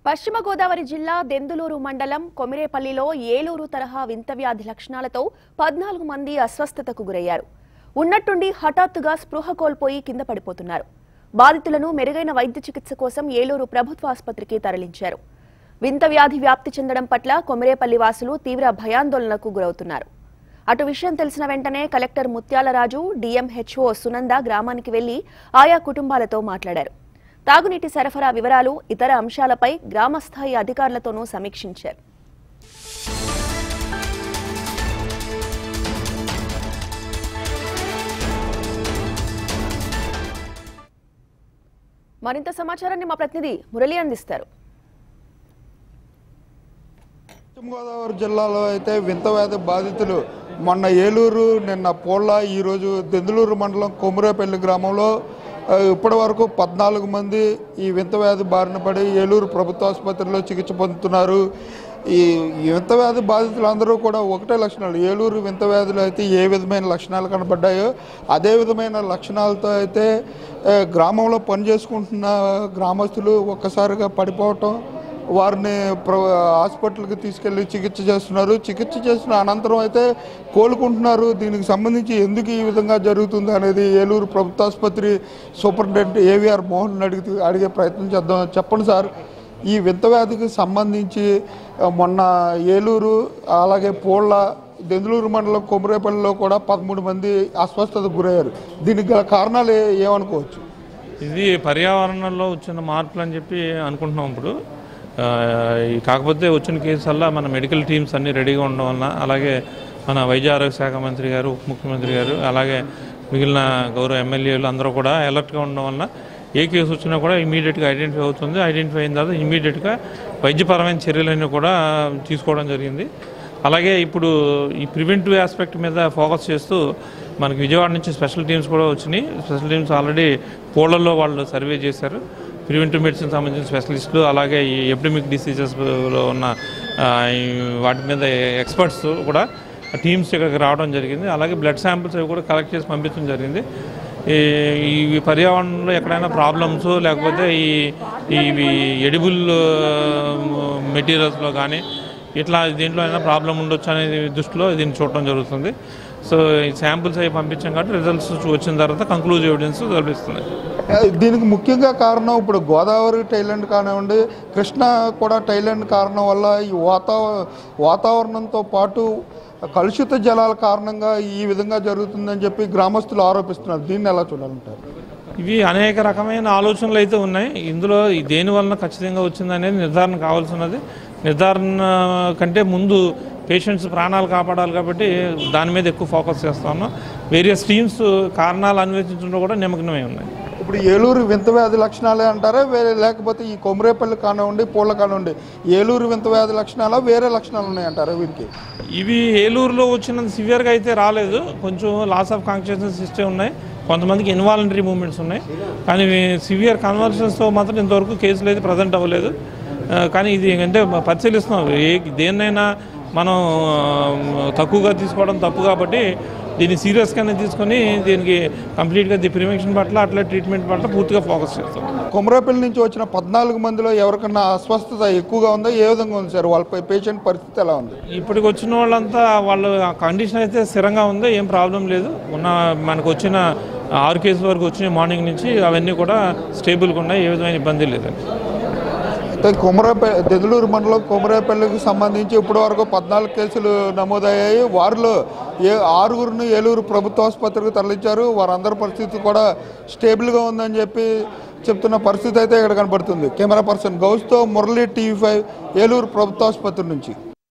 పశ్చిమ గోదావరి జిల్లా దెందులూరు మండలం కొమిరేపల్లిలో ఏలూరు తరహా వింత వ్యాధి లక్షణాలతో పద్నాలుగు మంది అస్వస్థతకు గురయ్యారు ఉన్నట్టుండి హఠాత్తుగా స్పృహ కోల్పోయి కింద పడిపోతున్నారు బాధితులను మెరుగైన వైద్య చికిత్స కోసం ఏలూరు ప్రభుత్వ ఆసుపత్రికి తరలించారు వింత వ్యాధి వ్యాప్తి చెందడం పట్ల కొమిరేపల్లి వాసులు తీవ్ర భయాందోళనకు గురవుతున్నారు అటు విషయం తెలిసిన వెంటనే కలెక్టర్ ముత్యాలరాజు డిఎంహెచ్ఓ సునంద గ్రామానికి వెళ్లి ఆయా కుటుంబాలతో మాట్లాడారు తాగునీటి సరఫరా వివరాలు ఇతర అంశాలపై గ్రామస్థాయి అధికారులతోనూ సమీక్షించారు మరింత సమాచారాన్ని మా ప్రతినిధి మురళి అందిస్తారు పశ్చిమ గోదావరి జిల్లాలో అయితే వింత వ్యాధి బాధితులు మొన్న ఏలూరు నిన్న పోళ్ళ ఈరోజు దెందులూరు మండలం కొమురేపల్లి గ్రామంలో ఆ, ఇప్పటి వరకు పద్నాలుగు మంది ఈ వింత వ్యాధి బారిన పడి ఏలూరు ప్రభుత్వ ఆసుపత్రిలో చికిత్స పొందుతున్నారు ఈ ఈ వింత వ్యాధి బాధితులందరూ కూడా ఒకటే లక్షణాలు ఏలూరు వింత వ్యాధులు అయితే ఏ విధమైన లక్షణాలు కనబడ్డాయో అదే విధమైన లక్షణాలతో అయితే ఆ, గ్రామంలో పనిచేసుకుంటున్న గ్రామస్తులు ఒక్కసారిగా పడిపోవటం వారిని ప్ర హాస్పిటల్కి తీసుకెళ్లి చికిత్స చేస్తున్నారు చికిత్స చేసిన అనంతరం అయితే కోలుకుంటున్నారు దీనికి సంబంధించి ఎందుకు ఈ విధంగా జరుగుతుంది అనేది ఏలూరు ప్రభుత్వ ఆసుపత్రి సూపరింటెండెంట్ ఏవిఆర్ మోహన్ అడిగి అడిగే ప్రయత్నం చేద్దాం చెప్పండి సార్ ఈ వింత వ్యాధికి సంబంధించి ఆ, మొన్న ఏలూరు అలాగే పోళ్ళ దెందులూరు మండలం కొమరేపల్లిలో కూడా పదమూడు మంది అస్వస్థతకు గురయ్యారు దీనికి గల కారణాలు ఏ- ఏమనుకోవచ్చు ఇది పర్యావరణంలో వచ్చిన మార్పులు అని చెప్పి అనుకుంటున్నాం ఇప్పుడు ఆ, ఈ కాకపోతే వచ్చిన కేసుల్లో మన మెడికల్ టీమ్స్ అన్ని రెడీగా ఉండడం వలన అలాగే మన వైద్య ఆరోగ్య శాఖ మంత్రి గారు ఉప ముఖ్యమంత్రి గారు అలాగే మిగిలిన గౌరవ ఎమ్మెల్యేలు అందరూ కూడా అలర్ట్గా ఉండడం వలన ఏ కేసు వచ్చినా కూడా ఇమీడియట్గా ఐడెంటిఫై అవుతుంది ఐడెంటిఫై అయిన తర్వాత ఇమీడియట్గా వైద్యపరమైన చర్యలన్నీ కూడా తీసుకోవడం జరిగింది అలాగే ఇప్పుడు ఈ ప్రివెంటివ్ ఆస్పెక్ట్ మీద ఫోకస్ చేస్తూ మనకి విజయవాడ నుంచి స్పెషల్ టీమ్స్ కూడా వచ్చినాయి స్పెషల్ టీమ్స్ ఆల్రెడీ పోళ్లలో వాళ్ళు సర్వే చేశారు ప్రివెంటివ్ మెడిసిన్ సంబంధించిన స్పెషలిస్టులు అలాగే ఈ ఎపిడమిక్ డిసీజెస్లో ఉన్న ఆ, ఈ వాటి మీద ఎక్స్పర్ట్స్ కూడా టీమ్స్ ఇక్కడికి రావడం జరిగింది అలాగే బ్లడ్ శాంపిల్స్ అవి కూడా కలెక్ట్ చేసి పంపించడం జరిగింది ఈ ఈ పర్యావరణంలో ఎక్కడైనా ప్రాబ్లమ్స్ లేకపోతే ఈ ఇవి ఎడిబుల్ మెటీరియల్స్లో కానీ ఇట్లా దీంట్లో అయినా ప్రాబ్లం ఉండొచ్చు అనేది దృష్టిలో దీన్ని చూడటం జరుగుతుంది సో ఈ శాంపిల్స్ అవి పంపించాం కాబట్టి రిజల్ట్స్ వచ్చిన తర్వాత కంక్లూజివ్ ఎవిడెన్స్ లభిస్తుంది ఆ, దీనికి ముఖ్యంగా కారణం ఇప్పుడు గోదావరి టైలాండ్ కానివ్వండి కృష్ణ కూడా టైలాండ్ కారణం వల్ల ఈ వాతావరణ వాతావరణంతో పాటు కలుషిత జలాల కారణంగా ఈ విధంగా జరుగుతుందని చెప్పి గ్రామస్తులు ఆరోపిస్తున్నారు దీన్ని ఎలా చూడాలంటారు ఇవి అనేక రకమైన ఆలోచనలు అయితే ఉన్నాయి ఇందులో ఈ దేని వలన ఖచ్చితంగా వచ్చిందనేది నిర్ధారణ కావాల్సినది నిర్ధారణ కంటే ముందు పేషెంట్స్ ప్రాణాలు కాపాడాలి కాబట్టి దాని మీద ఎక్కువ ఫోకస్ చేస్తా ఉన్నాం వేరియస్ టీమ్స్ కారణాలు అన్వేషించడంలో కూడా నిమగ్నమై ఉన్నాయి ఇప్పుడు ఏలూరు వింత వ్యాధి లక్షణాలే అంటారా వేరే లేకపోతే ఈ కొమరేపల్లి కానివ్వండి పూల కానివ్వండి ఏలూరు వింత వ్యాధి లక్షణాలా వేరే లక్షణాలు ఉన్నాయంటారా వీరికి ఇవి ఏలూరులో వచ్చినంత సివియర్గా అయితే రాలేదు కొంచెం లాస్ ఆఫ్ కాన్షియస్నెస్ సిస్టమ్ ఉన్నాయి కొంతమందికి ఇన్వాలంటరీ మూమెంట్స్ ఉన్నాయి కానీ సివియర్ కన్వర్షన్స్తో మాత్రం ఇంతవరకు కేసులు అయితే ప్రజెంట్ అవ్వలేదు ఆ, కానీ ఇది అంటే పరిశీలిస్తున్నాం ఏ దేన్నైనా మనం ఆ, తక్కువగా తీసుకోవడం తప్పు కాబట్టి దీన్ని సీరియస్గానే తీసుకొని దీనికి కంప్లీట్గా ది ప్రివెన్షన్ పట్ల అట్లా ట్రీట్మెంట్ పట్ల పూర్తిగా ఫోకస్ చేస్తాం కొమరేపల్లి నుంచి వచ్చిన పద్నాలుగు మందిలో ఎవరికన్నా అస్వస్థత ఎక్కువగా ఉందా ఏ విధంగా ఉంది సార్ వాళ్ళ పేషెంట్ పరిస్థితి ఎలా ఉంది ఇప్పటికి వచ్చిన వాళ్ళంతా వాళ్ళ కండిషన్ అయితే స్థిరంగా ఉంది ఏం ప్రాబ్లం లేదు ఉన్న మనకు వచ్చిన ఆరు కేసుల వరకు వచ్చినాయి మార్నింగ్ నుంచి అవన్నీ కూడా స్టేబుల్గా ఉన్నాయి ఏ విధమైన ఇబ్బంది లేదండి అయితే కొమరేపల్లి దెదులూరు మండలం కొమరేపల్లికి సంబంధించి ఇప్పటి వరకు పద్నాలుగు కేసులు నమోదయ్యాయి వారిలో ఏ ఆరుగురిని ఏలూరు ప్రభుత్వ ఆసుపత్రికి తరలించారు వారందరి పరిస్థితి కూడా స్టేబుల్గా ఉందని చెప్పి చెప్తున్న పరిస్థితి అయితే ఇక్కడ కనబడుతుంది కెమెరా పర్సన్ గౌస్తో మురళీ టీవీ ఫైవ్ ఏలూరు ప్రభుత్వ ఆసుపత్రి నుంచి